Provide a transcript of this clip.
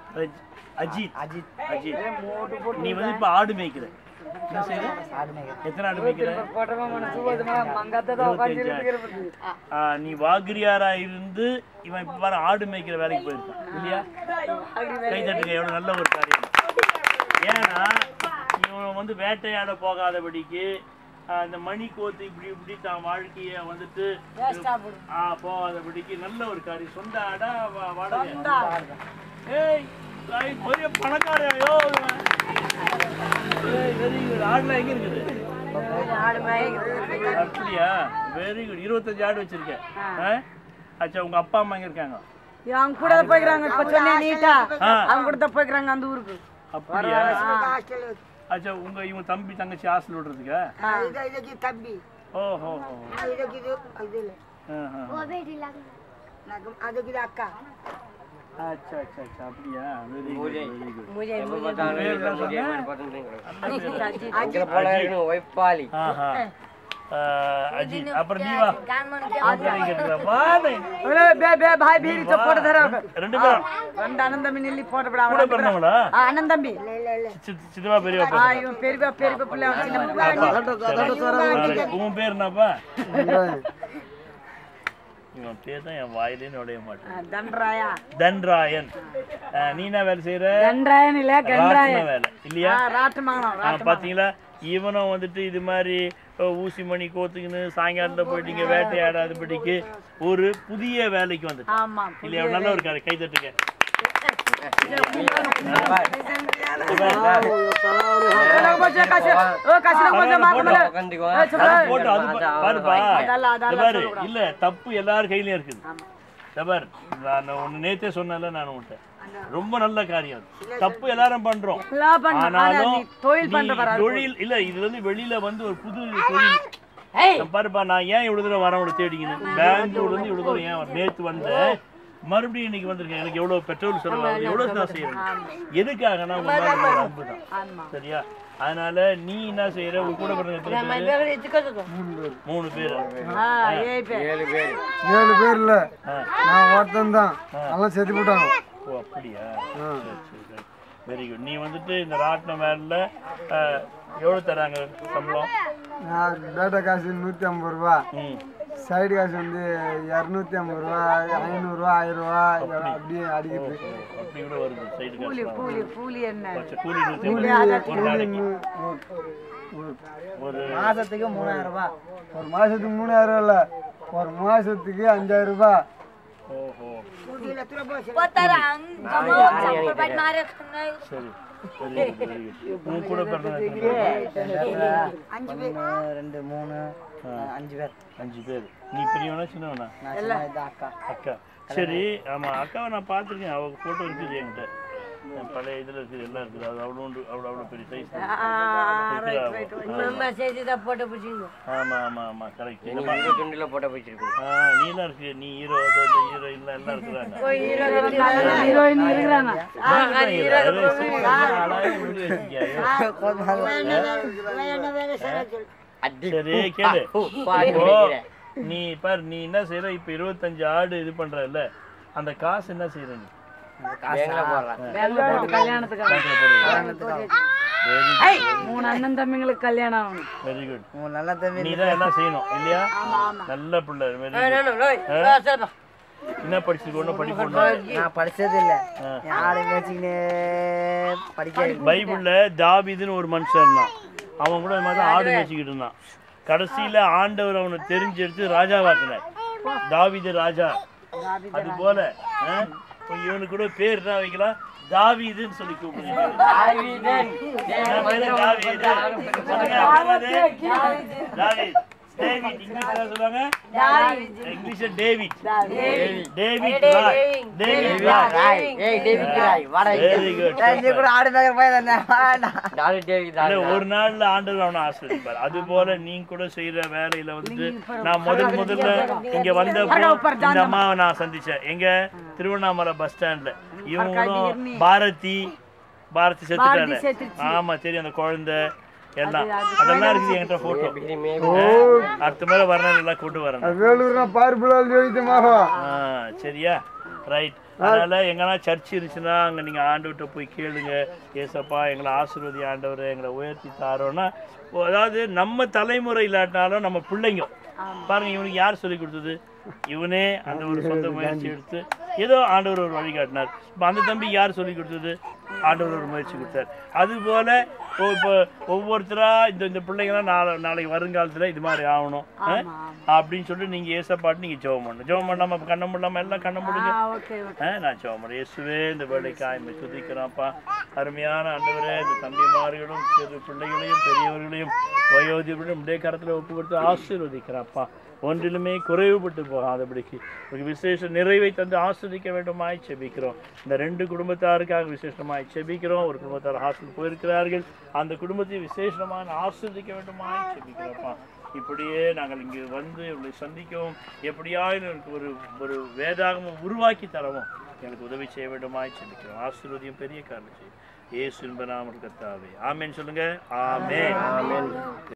அஜ்- அஜித் அஜித் அஜித் நீ வந்து இப்ப ஆடு மேய்க்கிற என்ன செய்யற ஆடு மேய்க்கிறது எத்தனை ஆடு மேய்க்கிற இருபத்தஞ்சு ஆடு. ஆ, நீ வாகிரியாரா இருந்து இவன் இப்ப பாரு ஆடு மேய்க்கிற வேலைக்கு போயிருக்கான் இல்லையா கை தட்டுங்க எவ்வளவு நல்ல ஒரு காரியம் ஏன்னா இவன் வந்து வேட்டையாட போகாதபடிக்கு ஆ, இந்த மணி கோத்து இப்படி இப்படி தான் வாழ்க்கைய வந்துட்டு ஆ, போகாதபடிக்கு நல்ல ஒரு காரியம் சொந்த ஆடா வா- வாடகை ஏய் ஐ, பெரிய பணக்காரையோ வெரி குட் ஆடுலாம் எங்க இருக்குது அப்படியா வெரி குட் இருபத்தஞ்சு ஆடு வச்சிருக்கேன் ஆ? அச்சா உங்க அப்பா அம்மா எங்க இருக்காங்க அவங்க கூட தான் போய்க்கிறாங்க இப்ப சொன்னேன் நீட்டா ஆ. அவங்க கூட தான் போய்க்கிறாங்க அந்த ஊருக்கு அப்படியா அச்சா உங்க இவங்க தம்பி தங்கச்சி ஹாஸ்டல் விடுறதுக்கா ಇದಕ್ಕೆ ತಬ್ಬಿ ஓஹோ ಇದಕ್ಕೆ ಇದು ಇದಿಲ್ಲ ಅದಕ್ಕೆ ಇದು ಅಕ್ಕ அச்சா அச்சா அச்சா அப்படியா வெரி குட் வெரி குட் முஜே அங்கே போல இருக்கணும் ஒய்ப்பாளி ஆஹா ஆ, அஜித் அப்புறம் நீ வா அப்புறம் இங்க இருக்கிற. வா நீ. ஒரே பே பே பாய் பீரி तो போட்டு தர ரெண்டு பேரும் ரெண்டு அண்ணன் தம்பி நில்லி போட்டு விட கூட பிறந்தவங்களா அண்ணன் தம்பி சித்- சித்தப்பா பெரியவா ஆ பேர் இவன் பெரியப்பா பெரியப்பா பிள்ளை அவன் சின்ன பிள்ளை உன் பேர் என்னப்பா இவன் பேர் தான் என் வாயிலே நுழைய மாட்டேன் தண்டராயா தன்ராயன் ஆ, நீ என்ன வேலை செய்யற தண்டராயன் இல்ல ராட்டின வேலை இல்லையா ராட்டு மங்கனம் ஆ, பாத்தீங்களா இவனும் வந்துட்டு இது மாதிரி அஹ், ஊசி மணி கோத்துக்கின்னு சாயங்காலத்துல போயிட்டு இங்க வேட்டையாடாதபடிக்கு ஒரு புதிய வேலைக்கு வந்துட்டு ஆமா இல்லையா ஒரு நல்ல ஒரு கதை கை தட்டுங்க கொஞ்சம் காசு ஓ காசு கொஞ்சம் மாக்கல உட்காந்துக்கோ அது போட்டு அது பா- பாருப்பா அதெல்லாம் அதெல்லாம் இந்த பாரு இல்ல தப்பு எல்லார் கையிலயும் இருக்குது இந்த பாரு நான் ஒண்ணு நேத்தே சொன்னேன்ல நான் உன்கிட்ட ரொம்ப நல்ல காரியம் அது. தப்பு எல்லாரும் பண்றோம் எல்லாம் பண்ண ஆனா ஆனாலும் நீ தொழில் பண்ற நீ வர தொழில் இல்ல இது வந்து வெளியில வந்து ஒரு புது தொழில் நான் பாருப்பா நான் ஏன் இவ்வளவு தூரம் வரவங்களை தேடிக்கணும் பெங்களூர்ல இருந்து இவ்வளவு தூரம் ஏன் வர- நேத்து வந்தேன் மறுபடியும் இன்னைக்கு வந்திருக்கேன் எனக்கு எவ்வளவு பெட்ரோல் செலவாகுது எவ்வளவு நான் செய்யறேன் எதுக்காகனா உங்க மேல ஒரு அன்பு தான் ஆமா சரியா அதனால நீ என்ன செய்யற உங்க கூட பிறந்த எத்தனை பேரு? மூணு பேர் ஆ ஏய் பே ஏழு பேர் ஏழு பேர் இல்ல நான் ஒருத்தன் தான் எல்லாம் செத்து போட்டாங்க ஓ அப்படியா வெரி குட் நீ வந்துட்டு இந்த ராட்டின வேலைல எவ்வளவு தராங்க சம்பளம் நான் டேட்டா காசு நூற்றி ஐம்பது ரூபா ம் சைடு காசு வந்து இரநூத்தி ஐம்பது ரூபா ஐநூறுரூவா ஆயிரம் ரூபா அப்படியே அடிக்குது அப்படி கூட வருது சைடு கூலி காசு கூலி கூலி என்ன கூலி நூத்தி ஐம்பது. ஒரு நாளைக்கு ஒரு மாசத்துக்கு மூணாயிரம் ரூபாய் ஒரு மாசத்துக்கு மூணாயிரம் ரூபா இல்ல ஒரு மாசத்துக்கு அஞ்சாயிரம் ரூபாய் ஓஹோ சரி வெரி குட் வெரி குட் உன் கூட பிறந்தவங்க எத்தனை பேர்? ஒன்று ரெண்டு மூணு அஞ்சு பேர் அஞ்சு பேர் நீ பெரியவனா சின்னவனா நான் சின்ன இது அக்கா அக்கா சரி ஆமா அக்காவை நான் பார்த்துருக்கேன் அவ போட்டோ இருக்குது என்கிட்ட என் பழைய இதுல இருக்குது எல்லாம் இருக்குது அது அவ்வளோ உண்டு அவ்வளோ அவ்வளோ பெரிய சைஸ் ஆமா ஆமா ஆமா கரெக்ட் நீங்க துண்டில போட்ட வச்சிருக்கோம் நீலாம் இருக்கு நீ ஹீரோ ஹீரோ எல்லாம் எல்லாம் இருக்கிறாங்க ஹீரோயின் இருக்கிறாங்க அடி சரி கேளு பாட்டு இப்போ நினைக்கிறேன். நீ பாரு நீ என்ன செய்யற இப்ப இருபத்தஞ்சு ஆடு இது பண்றல அந்த காசு என்ன செய்யற நீ பேங்க்ல போடுறேன் பேங்க்ல போட்டு கல்யாணத்துக்கு வெரி மூணு அண்ணன் தம்பிங்களுக்கு கல்யாணம் ஆகணும் வெரி குட் உன் நல்ல தம்பி நீ தான் எல்லாம் செய்யணும் இல்லையா நல்ல பிள்ளை வெரி குட் என்ன படிச்சிருக்க ஒன்றும் படிக்கணும் நான் படிச்சது இல்ல யாரு மேய்ச்சிக்கினே படிக்க பைபிள்ல தாவீதுன்னு ஒரு மனுஷன் இருந்தான் அவன் கூட இது மாதிரி தான் ஆடு மேய்ச்சிக்கிட்டு இருந்தான் கடைசியில ஆண்டவர் அவனை தெரிஞ்செடுத்து ராஜாவாக்குனார் தாவீது ராஜா அது போல ஆ, இப்ப இவனுக்கு கூட பேர் என்ன வைக்கலாம் தாவீதுன்னு சொல்லி கூப்பிடுங்க என் பேரு தாவீது. சொல்லுங்க, என்னது? தாவீத். டேவிட் இங்கிலீஷ்ல சொல்லுவாங்க இங்கிலீஷ்ல David David Roy David Roy ஏய் டேவிட் ராய் வாடா வெரி குட் நீ கூட ஆடு மேய்க்கிற போய் தானே டாலி டேவிட் இல்ல, ஒரு நாள்ல ஆண்டவர் அவனை ஆசிரியப்பார் அது போல நீங்க கூட செய்யற வேலையில வந்துட்டு நான் முதல் முதல்ல இங்க வந்தப்போ இந்த அம்மாவை நான் சந்திச்சேன் எங்க திருவண்ணாமலை பஸ் ஸ்டாண்ட்ல இவங்களும் பாரதி பாரதி செத்துட்டாங்க செத்துருச்சு. ஆமா தெரியும் அந்த குழந்தை எல்லாம் அதெல்லாம் இருக்குது என்கிட்ட போட்டோ அடுத்த முறை வரணும் எல்லாம் கூட்டு வரணும் வேலூர்னா பார்ப்புலால் ஜோதித்தமாக ஆ, சரியா ரைட் அதனால எங்கன்னா சர்ச் இருந்துச்சுன்னா அங்க நீங்க ஆண்டவர்கிட்ட போய் கேளுங்க ஏசப்பா எங்களை ஆசீர்வதி ஆண்டவர் எங்களை உயர்த்தி தாரோன்னா ஓ, அதாவது நம்ம தலைமுறை இல்லாட்டினாலும் நம்ம பிள்ளைங்க பாருங்க இவனுக்கு யார் சொல்லி கொடுத்தது இவனே அந்த ஒரு சொந்த முயற்சி எடுத்து ஏதோ ஆண்டவர் ஒரு வழி காட்டினார் இப்போ அந்த தம்பி யார் சொல்லி கொடுத்தது ஆண்டவர் ஒரு முயற்சி கொடுத்தார் அதுபோல ஓ- இப்போ ஒவ்வொருத்தரா இந்த இந்த பிள்ளைங்களாம் நாளை நாளைக்கு வருங்காலத்துல இது மாதிரி ஆகணும் ஆ? அப்படின்னு சொல்லிட்டு நீங்க ஏசப்பாட்டு நீங்க ஜெபம் பண்ணணும் ஜெபம் பண்ணாம கண்ணம் பண்ணாம எல்லாம் கண்ணம் முடிஞ்சு ஓகே ஆ, நான் சோமர் இயேசுவே இந்த வேலைக்காய் இம்மை துதிக்கிறோம்ப்பா அருமையான ஆண்டவரே இந்த தம்பிமார்களும் சிறு பிள்ளைகளையும் பெரியவர்களையும் வயோதிகர்களையும் உடைய கரத்தில் ஒப்பு கொடுத்து ஆசீர்வதிக்கிறாப்பா ஒன்றிலுமே குறைவுபட்டு போகாதபடிக்கு ஒரு விசேஷ நிறைவை தந்து ஆஸ்வதிக்க வேண்டுமாய் செபிக்கிறோம் இந்த ரெண்டு குடும்பத்தாருக்காக விசேஷமாய் செபிக்கிறோம் ஒரு குடும்பத்தார் ஹாஸ்டல் போயிருக்கிறார்கள் அந்த குடும்பத்தை விசேஷமான ஆஸ்வதிக்க வேண்டுமாய் செபிக்கிறோம்ப்பா இப்படியே நாங்கள் இங்கு வந்து உங்களை சந்திக்கவும் எப்படியாயினும் எனக்கு ஒரு ஒரு வேதாகமம் உருவாக்கி தரவும் எனக்கு உதவி செய்ய வேண்டுமாய் செபிக்கிறோம் ஆசீர்வதியும் பெரிய காரணம் செய்யும் ஏசு என்ப நாம கத்தாவே ஆமேன் சொல்லுங்க ஆமென்